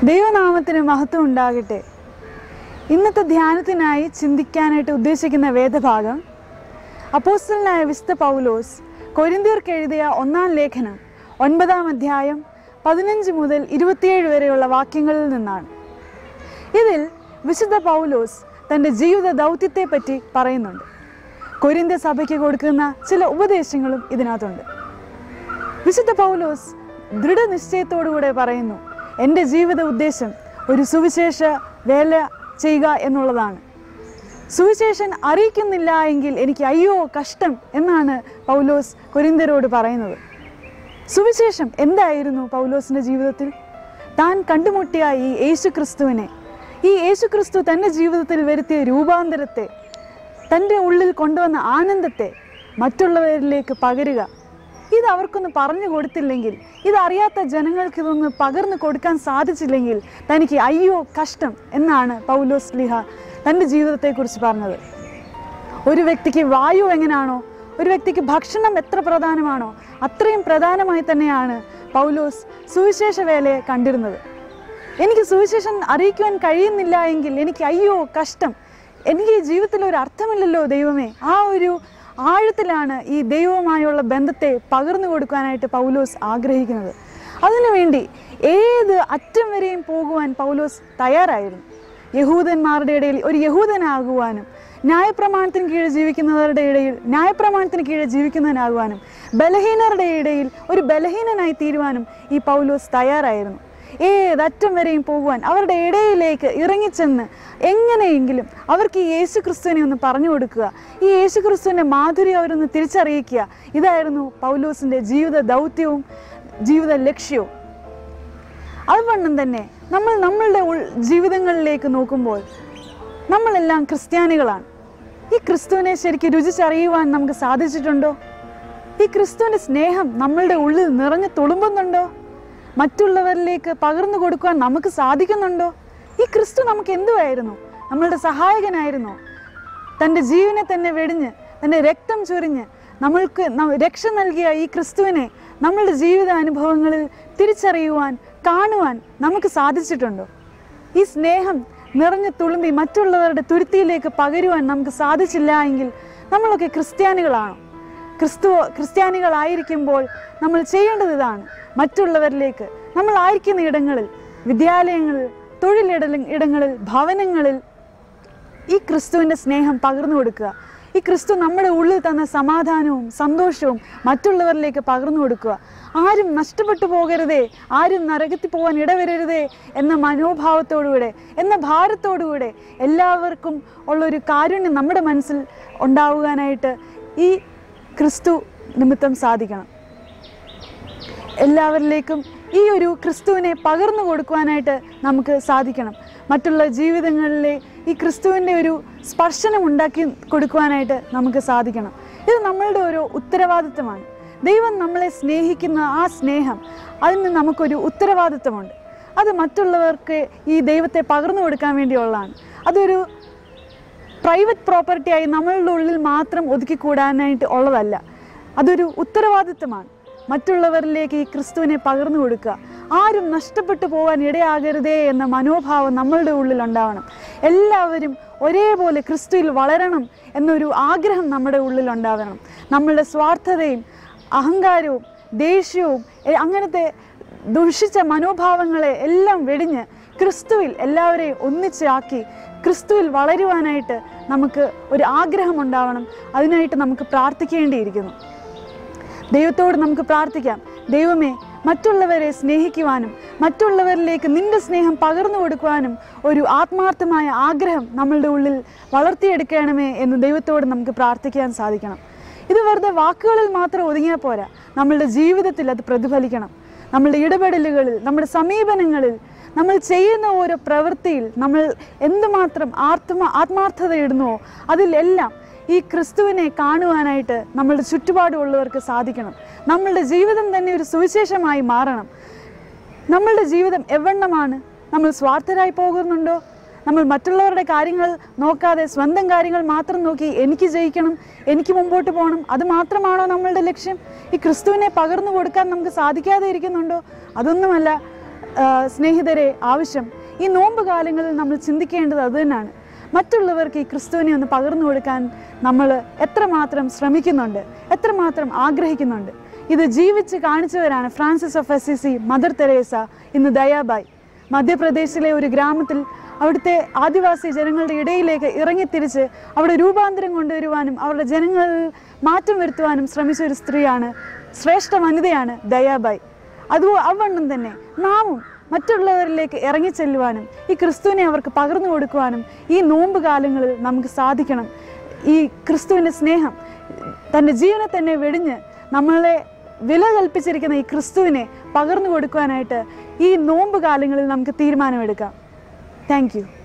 ദൈവനാമത്തിന് മഹത്വം ഉണ്ടാകട്ടെ ഇന്നത്തെ ധ്യാനത്തിനായി ചിന്തിക്കാനായിട്ട് ഉദ്ദേശിക്കുന്ന വേദഭാഗം അപ്പോസ്റ്റലനായ വിശുദ്ധ പൗലോസ് കൊരിന്തിയർക്ക് എഴുതിയ ഒന്നാം ലേഖനം ഒൻപതാം അധ്യായം പതിനഞ്ച് മുതൽ ഇരുപത്തിയേഴ് വരെയുള്ള വാക്യങ്ങളിൽ നിന്നാണ് ഇതിൽ വിശുദ്ധ പൗലോസ് തൻ്റെ ജീവിത ദൗത്യത്തെപ്പറ്റി പറയുന്നുണ്ട് കൊരിന്ത്യ സഭയ്ക്ക് കൊടുക്കുന്ന ചില ഉപദേശങ്ങളും ഇതിനകത്തുണ്ട് വിശുദ്ധ പൗലോസ് ദൃഢനിശ്ചയത്തോടുകൂടെ പറയുന്നു എൻ്റെ ജീവിത ഉദ്ദേശം ഒരു സുവിശേഷ വേല ചെയ്യുക എന്നുള്ളതാണ് സുവിശേഷൻ അറിയിക്കുന്നില്ല എങ്കിൽ എനിക്ക് അയ്യോ കഷ്ടം എന്നാണ് പൗലോസ് കൊരിന്ത്യരോട് പറയുന്നത് സുവിശേഷം എന്തായിരുന്നു പൗലോസിൻ്റെ ജീവിതത്തിൽ താൻ കണ്ടുമുട്ടിയ ഈ യേശു ക്രിസ്തുവിനെ ഈ യേശു ക്രിസ്തു തൻ്റെ ജീവിതത്തിൽ വരുത്തിയ രൂപാന്തരത്തെ തൻ്റെ ഉള്ളിൽ കൊണ്ടുവന്ന ആനന്ദത്തെ മറ്റുള്ളവരിലേക്ക് പകരുക ഇത് അവർക്കൊന്ന് പറഞ്ഞു കൊടുത്തില്ലെങ്കിൽ ഇതറിയാത്ത ജനങ്ങൾക്ക് ഇതൊന്ന് പകർന്നു കൊടുക്കാൻ സാധിച്ചില്ലെങ്കിൽ തനിക്ക് അയ്യോ കഷ്ടം എന്നാണ് പൗലോസ് ലിഹ തൻ്റെ ജീവിതത്തെക്കുറിച്ച് പറഞ്ഞത് ഒരു വ്യക്തിക്ക് വായു എങ്ങനെയാണോ ഒരു വ്യക്തിക്ക് ഭക്ഷണം എത്ര പ്രധാനമാണോ അത്രയും പ്രധാനമായി തന്നെയാണ് പൗലോസ് സുവിശേഷ വേലയെ കണ്ടിരുന്നത് എനിക്ക് സുവിശേഷം അറിയിക്കുവാൻ കഴിയുന്നില്ല എങ്കിൽ എനിക്ക് അയ്യോ കഷ്ടം എനിക്ക് ഈ ജീവിതത്തിൽ ഒരു അർത്ഥമില്ലല്ലോ ദൈവമേ ആ ഒരു ആഴത്തിലാണ് ഈ ദൈവവുമായുള്ള ബന്ധത്തെ പകർന്നു കൊടുക്കാനായിട്ട് പൗലോസ് ആഗ്രഹിക്കുന്നത് അതിനുവേണ്ടി ഏത് അറ്റം വരെയും പോകുവാൻ പൗലോസ് തയ്യാറായിരുന്നു യഹൂദന്മാരുടെ ഇടയിൽ ഒരു യഹൂദനാകുവാനും ന്യായപ്രമാണത്തിന് കീഴിൽ ജീവിക്കുന്നവരുടെ ഇടയിൽ ന്യായപ്രമാണത്തിന് കീഴിൽ ജീവിക്കുന്നവനാകുവാനും ബലഹീനരുടെ ഇടയിൽ ഒരു ബലഹീനനായി തീരുവാനും ഈ പൗലോസ് തയ്യാറായിരുന്നു ഏതറ്റം വരെയും പോകുവാൻ അവരുടെ ഇടയിലേക്ക് ഇറങ്ങിച്ചെന്ന് എങ്ങനെയെങ്കിലും അവർക്ക് ഈ യേശു ക്രിസ്തുവിനെ ഒന്ന് പറഞ്ഞു കൊടുക്കുക ഈ യേശു ക്രിസ്തുവിൻ്റെ മാധുര്യം അവരൊന്ന് തിരിച്ചറിയിക്കുക ഇതായിരുന്നു പൗലോസിൻ്റെ ജീവിത ദൗത്യവും ജീവിത ലക്ഷ്യവും അതുവണ്ണം തന്നെ നമ്മൾ നമ്മളുടെ ഉൾ ജീവിതങ്ങളിലേക്ക് നോക്കുമ്പോൾ നമ്മളെല്ലാം ക്രിസ്ത്യാനികളാണ് ഈ ക്രിസ്തുവിനെ ശരിക്കും രുചിച്ചറിയുവാൻ നമുക്ക് സാധിച്ചിട്ടുണ്ടോ ഈ ക്രിസ്തുവിൻ്റെ സ്നേഹം നമ്മളുടെ ഉള്ളിൽ നിറഞ്ഞു തുളുമ്പുന്നുണ്ടോ മറ്റുള്ളവരിലേക്ക് പകർന്നു കൊടുക്കുവാൻ നമുക്ക് സാധിക്കുന്നുണ്ടോ ഈ ക്രിസ്തു നമുക്ക് എന്തുവായിരുന്നു നമ്മളുടെ സഹായകനായിരുന്നോ തൻ്റെ ജീവനെ തന്നെ വെടിഞ്ഞ് തൻ്റെ രക്തം ചൊരിഞ്ഞ് നമ്മൾക്ക് ന- രക്ഷ നൽകിയ ഈ ക്രിസ്തുവിനെ നമ്മളുടെ ജീവിത അനുഭവങ്ങളിൽ തിരിച്ചറിയുവാൻ കാണുവാൻ നമുക്ക് സാധിച്ചിട്ടുണ്ടോ ഈ സ്നേഹം നിറഞ്ഞു തുളുമ്പി മറ്റുള്ളവരുടെ തുരുത്തിയിലേക്ക് പകരുവാൻ നമുക്ക് സാധിച്ചില്ല എങ്കിൽ നമ്മളൊക്കെ ക്രിസ്ത്യാനികളാണോ ക്രിസ്തു ക്രിസ്ത്യാനികളായിരിക്കുമ്പോൾ നമ്മൾ ചെയ്യേണ്ടത് ഇതാണ് മറ്റുള്ളവരിലേക്ക് നമ്മൾ ആയിരിക്കുന്ന ഇടങ്ങളിൽ വിദ്യാലയങ്ങളിൽ തൊഴിലിട ഇടങ്ങളിൽ ഭവനങ്ങളിൽ ഈ ക്രിസ്തുവിൻ്റെ സ്നേഹം പകർന്നു കൊടുക്കുക ഈ ക്രിസ്തു നമ്മുടെ ഉള്ളിൽ തന്ന സമാധാനവും സന്തോഷവും മറ്റുള്ളവരിലേക്ക് പകർന്നു കൊടുക്കുക ആരും നഷ്ടപ്പെട്ടു പോകരുതേ ആരും നരകത്തിൽ പോകാൻ ഇടവരരുതേ എന്ന മനോഭാവത്തോടുകൂടെ എന്ന ഭാരത്തോടുകൂടെ എല്ലാവർക്കും ഉള്ളൊരു കാരുണ്യം നമ്മുടെ മനസ്സിൽ ഉണ്ടാവുവാനായിട്ട് ഈ ക്രിസ്തു നിമിത്തം സാധിക്കണം എല്ലാവരിലേക്കും ഈ ഒരു ക്രിസ്തുവിനെ പകർന്നു കൊടുക്കുവാനായിട്ട് നമുക്ക് സാധിക്കണം മറ്റുള്ള ജീവിതങ്ങളിലെ ഈ ക്രിസ്തുവിൻ്റെ ഒരു സ്പർശനം ഉണ്ടാക്കി കൊടുക്കുവാനായിട്ട് നമുക്ക് സാധിക്കണം ഇത് നമ്മളുടെ ഒരു ഉത്തരവാദിത്വമാണ് ദൈവം നമ്മളെ സ്നേഹിക്കുന്ന ആ സ്നേഹം അതിന് നമുക്കൊരു ഉത്തരവാദിത്വമുണ്ട് അത് മറ്റുള്ളവർക്ക് ഈ ദൈവത്തെ പകർന്നു കൊടുക്കാൻ വേണ്ടിയുള്ളതാണ് അതൊരു പ്രൈവറ്റ് പ്രോപ്പർട്ടിയായി നമ്മളുടെ ഉള്ളിൽ മാത്രം ഒതുക്കിക്കൂടാനായിട്ട് ഉള്ളതല്ല അതൊരു ഉത്തരവാദിത്തമാണ് മറ്റുള്ളവരിലേക്ക് ഈ ക്രിസ്തുവിനെ പകർന്നു കൊടുക്കുക ആരും നഷ്ടപ്പെട്ടു പോകാൻ ഇടയാകരുതേ എന്ന മനോഭാവം നമ്മളുടെ ഉള്ളിൽ ഉണ്ടാവണം എല്ലാവരും ഒരേപോലെ ക്രിസ്തുവിൽ വളരണം എന്നൊരു ആഗ്രഹം നമ്മുടെ ഉള്ളിൽ ഉണ്ടാവണം നമ്മളുടെ സ്വാർത്ഥതയും അഹങ്കാരവും ദേഷ്യവും എ- അങ്ങനത്തെ ദുഷിച്ച മനോഭാവങ്ങളെ എല്ലാം വെടിഞ്ഞ് ക്രിസ്തുവിൽ എല്ലാവരെയും ഒന്നിച്ചാക്കി ക്രിസ്തുവിൽ വളരുവാനായിട്ട് നമുക്ക് ഒരു ആഗ്രഹം ഉണ്ടാവണം അതിനായിട്ട് നമുക്ക് പ്രാർത്ഥിക്കേണ്ടിയിരിക്കുന്നു ദൈവത്തോട് നമുക്ക് പ്രാർത്ഥിക്കാം ദൈവമേ മറ്റുള്ളവരെ സ്നേഹിക്കുവാനും മറ്റുള്ളവരിലേക്ക് നിന്റെ സ്നേഹം പകർന്നു കൊടുക്കുവാനും ഒരു ആത്മാർത്ഥമായ ആഗ്രഹം നമ്മളുടെ ഉള്ളിൽ വളർത്തിയെടുക്കണമേ എന്ന് ദൈവത്തോട് നമുക്ക് പ്രാർത്ഥിക്കാൻ സാധിക്കണം ഇത് വെറുതെ വാക്കുകളിൽ മാത്രം ഒതുങ്ങിയാൽ പോരാ നമ്മളുടെ ജീവിതത്തിൽ അത് പ്രതിഫലിക്കണം നമ്മളുടെ ഇടപെടലുകളിൽ നമ്മുടെ സമീപനങ്ങളിൽ നമ്മൾ ചെയ്യുന്ന ഓരോ പ്രവൃത്തിയിൽ നമ്മൾ എന്തുമാത്രം ആത്മ ആത്മാർത്ഥത ഇടുന്നുവോ അതിലെല്ലാം ഈ ക്രിസ്തുവിനെ കാണുവാനായിട്ട് നമ്മളുടെ ചുറ്റുപാടുമുള്ളവർക്ക് സാധിക്കണം നമ്മളുടെ ജീവിതം തന്നെ ഒരു സുവിശേഷമായി മാറണം നമ്മളുടെ ജീവിതം എവണ്ണമാണ് നമ്മൾ സ്വാർത്ഥരായി പോകുന്നുണ്ടോ നമ്മൾ മറ്റുള്ളവരുടെ കാര്യങ്ങൾ നോക്കാതെ സ്വന്തം കാര്യങ്ങൾ മാത്രം നോക്കി എനിക്ക് ജയിക്കണം എനിക്ക് മുമ്പോട്ട് പോകണം അത് മാത്രമാണോ നമ്മളുടെ ലക്ഷ്യം ഈ ക്രിസ്തുവിനെ പകർന്നു കൊടുക്കാൻ നമുക്ക് സാധിക്കാതെ ഇരിക്കുന്നുണ്ടോ അതൊന്നുമല്ല ആ, സ്നേഹിതരെ ആവശ്യം ഈ നോമ്പ് കാലങ്ങളിൽ നമ്മൾ ചിന്തിക്കേണ്ടത് അത് തന്നെയാണ് മറ്റുള്ളവർക്ക് ഈ ക്രിസ്തുവിനെ ഒന്ന് പകർന്നു കൊടുക്കാൻ നമ്മൾ എത്രമാത്രം ശ്രമിക്കുന്നുണ്ട് എത്രമാത്രം ആഗ്രഹിക്കുന്നുണ്ട് ഇത് ജീവിച്ച് കാണിച്ചവരാണ് Francis of Assisi Mother Teresa ഇന്ന് ദയാബായ് മധ്യപ്രദേശിലെ ഒരു ഗ്രാമത്തിൽ അവിടുത്തെ ആദിവാസി ജനങ്ങളുടെ ഇടയിലേക്ക് ഇറങ്ങിത്തിരിച്ച് അവിടെ രൂപാന്തരം കൊണ്ടുവരുവാനും അവരുടെ ജനങ്ങളിൽ മാറ്റം വരുത്തുവാനും ശ്രമിച്ച ഒരു സ്ത്രീയാണ് ശ്രേഷ്ഠ വനിതയാണ് ദയാബായ് അത് അവണ്ണം തന്നെ നാമും മറ്റുള്ളവരിലേക്ക് ഇറങ്ങിച്ചെല്ലുവാനും ഈ ക്രിസ്തുവിനെ അവർക്ക് പകർന്നു കൊടുക്കുവാനും ഈ നോമ്പ് കാലങ്ങളിൽ നമുക്ക് സാധിക്കണം ഈ ക്രിസ്തുവിൻ്റെ സ്നേഹം തൻ്റെ ജീവനെ തന്നെ വെടിഞ്ഞ് നമ്മളെ വില കൽപ്പിച്ചിരിക്കുന്ന ഈ ക്രിസ്തുവിനെ പകർന്നു കൊടുക്കുവാനായിട്ട് ഈ നോമ്പ് കാലങ്ങളിൽ നമുക്ക് തീരുമാനമെടുക്കാം താങ്ക് യു